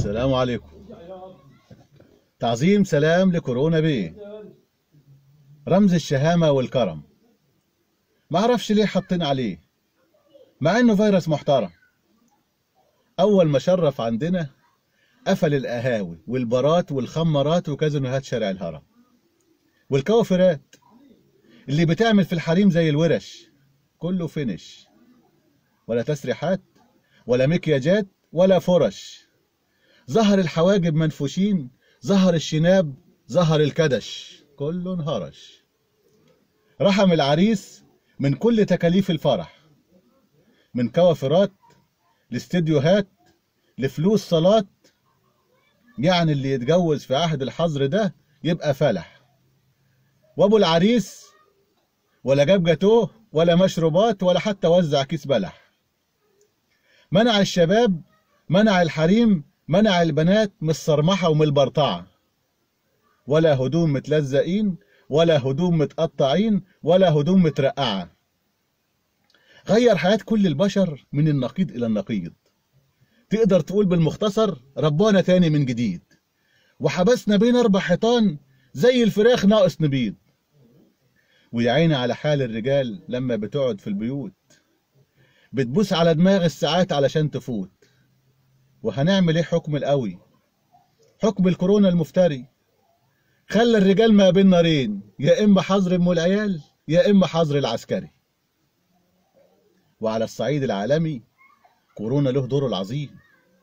السلام عليكم تعظيم سلام لكورونا بيه رمز الشهامة والكرم ما اعرفش ليه حاطين عليه مع انه فيروس محترم اول ما شرف عندنا قفل القهاوي والبارات والخمرات وكازينوهات شارع الهرم والكوافرات اللي بتعمل في الحريم زي الورش كله فينش ولا تسريحات ولا مكياجات ولا فرش ظهر الحواجب منفوشين ظهر الشناب ظهر الكدش كله انهرش رحم العريس من كل تكاليف الفرح من كوافرات لاستديوهات لفلوس صلاة يعني اللي يتجوز في عهد الحظر ده يبقى فلح وابو العريس ولا جاب جاتوه ولا مشروبات ولا حتى وزع كيس بلح منع الشباب منع الحريم منع البنات من الصرمحة ومن البرطعة ولا هدوم متلزقين ولا هدوم متقطعين ولا هدوم مترقعة غير حياة كل البشر من النقيض إلى النقيض تقدر تقول بالمختصر ربانا تاني من جديد وحبسنا بين أربع حيطان زي الفراخ ناقص نبيض ويا عيني على حال الرجال لما بتقعد في البيوت بتبوس على دماغ الساعات علشان تفوت وهنعمل ايه حكم القوي حكم الكورونا المفتري خلى الرجال ما بين نارين يا اما حظر ام العيال يا اما حظر العسكري وعلى الصعيد العالمي كورونا له دوره العظيم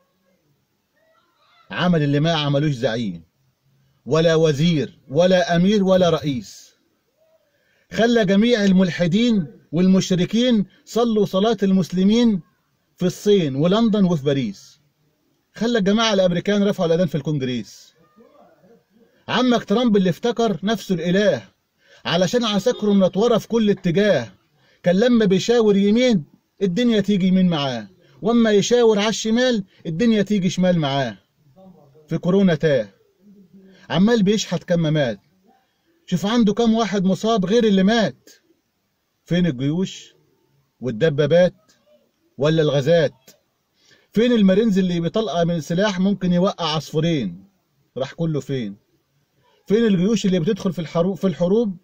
عمل اللي ما عملوش زعيم ولا وزير ولا امير ولا رئيس خلى جميع الملحدين والمشركين صلوا صلاة المسلمين في الصين ولندن وفي باريس خلى الجماعة الأمريكان رفعوا الأذان في الكونجريس عمك ترامب اللي افتكر نفسه الإله علشان عساكره منطورة في كل اتجاه كان لما بيشاور يمين الدنيا تيجي يمين معاه واما يشاور على الشمال الدنيا تيجي شمال معاه في كورونا تاه عمال بيشحت كمامات شوف عنده كم واحد مصاب غير اللي مات فين الجيوش والدبابات ولا الغازات فين المارينز اللي بيطلقها من سلاح ممكن يوقع عصفورين راح كله فين فين الجيوش اللي بتدخل في الحروب في الحروب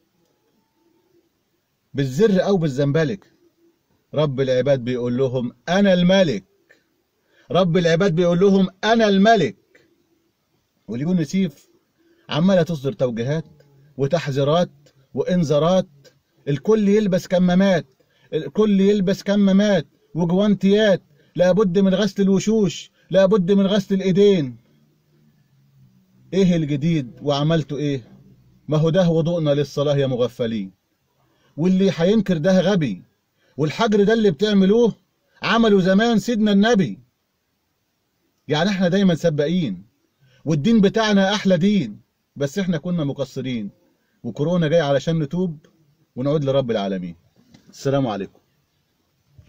بالزر او بالزنبلك رب العباد بيقول لهم انا الملك رب العباد بيقول لهم انا الملك وليون نسيف عماله تصدر توجيهات وتحذيرات وانذارات الكل يلبس كمامات الكل يلبس كمامات وجوانتيات لابد من غسل الوشوش لابد من غسل الايدين ايه الجديد وعملتوا ايه ما هو ده وضوءنا للصلاة يا مغفلين واللي هينكر ده غبي والحجر ده اللي بتعملوه عملوا زمان سيدنا النبي يعني احنا دايما سباقين والدين بتاعنا احلى دين بس احنا كنا مقصرين وكورونا جاي علشان نتوب ونعود لرب العالمين السلام عليكم